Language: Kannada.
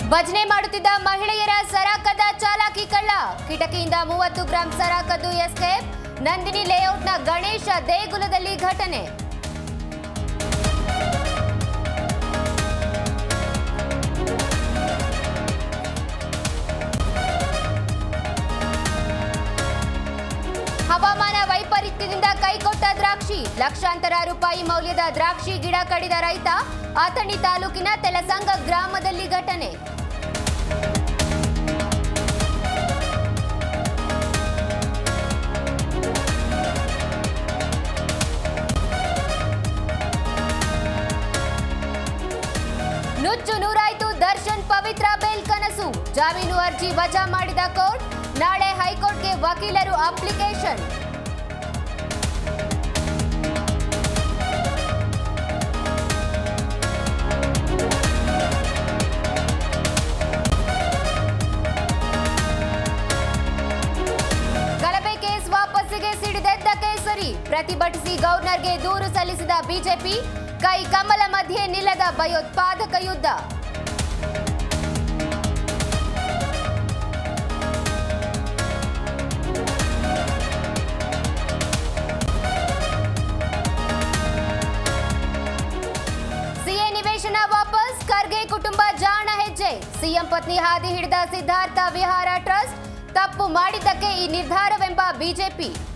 ಭಜನೆ ಮಾಡುತ್ತಿದ್ದ ಮಹಿಳೆಯರ ಸರಾಕದ ಚಾಲಾಕಿ ಕಳ್ಳ ಕಿಟಕಿಯಿಂದ ಮೂವತ್ತು ಗ್ರಾಂ ಸರಾಕದ್ದು ಎಸ್ಕೇಪ್ ನಂದಿನಿ ಲೇಔಟ್ನ ಗಣೇಶ ದೇಗುಲದಲ್ಲಿ ಘಟನೆ ಹವಾಮಾನ ವೈಪರೀತ್ಯದಿಂದ ಕೈಕೊಟ್ಟ ದ್ರಾಕ್ಷಿ ಲಕ್ಷಾಂತರ ರೂಪಾಯಿ ಮೌಲ್ಯದ ದ್ರಾಕ್ಷಿ ಗಿಡ ಕಡಿದ ರೈತ ಅಥಣಿ ತಾಲೂಕಿನ ತೆಲಸಂಗ ಗ್ರಾಮದಲ್ಲಿ ಘಟನೆ ನುಚ್ಚು ನೂರಾಯ್ತು ದರ್ಶನ್ ಪವಿತ್ರ ಬೇಲ್ ಕನಸು ಜಾಮೀನು ಅರ್ಜಿ ವಜಾ ಮಾಡಿದ ಕೋರ್ಟ್ ನಾಳೆ ಹೈಕೋರ್ಟ್ಗೆ ವಕೀಲರು ಅಪ್ಲಿಕೇಶನ್ ಗಲಭೆ ಕೇಸ್ ವಾಪಸ್ಸಿಗೆ ಸಿಡಿದೆದ್ದ ಕೇಸರಿ ಪ್ರತಿಭಟಿಸಿ ಗವರ್ನರ್ಗೆ ದೂರು ಸಲ್ಲಿಸಿದ ಬಿಜೆಪಿ ಕೈ ಕಮಲ ಮಧ್ಯೆ ನಿಲ್ಲದ ಭಯೋತ್ಪಾದಕ ಯುದ್ಧ ಸಿಎ ನಿವೇಶನ ವಾಪಸ್ ಖರ್ಗೆ ಕುಟುಂಬ ಜಾಣ ಹೆಜ್ಜೆ ಸಿಎಂ ಪತ್ನಿ ಹಾದಿ ಹಿಡಿದ ಸಿದ್ಧಾರ್ಥ ವಿಹಾರ ಟ್ರಸ್ಟ್ ತಪ್ಪು ಮಾಡಿದ್ದಕ್ಕೆ ಈ ನಿರ್ಧಾರವೆಂಬ ಬಿಜೆಪಿ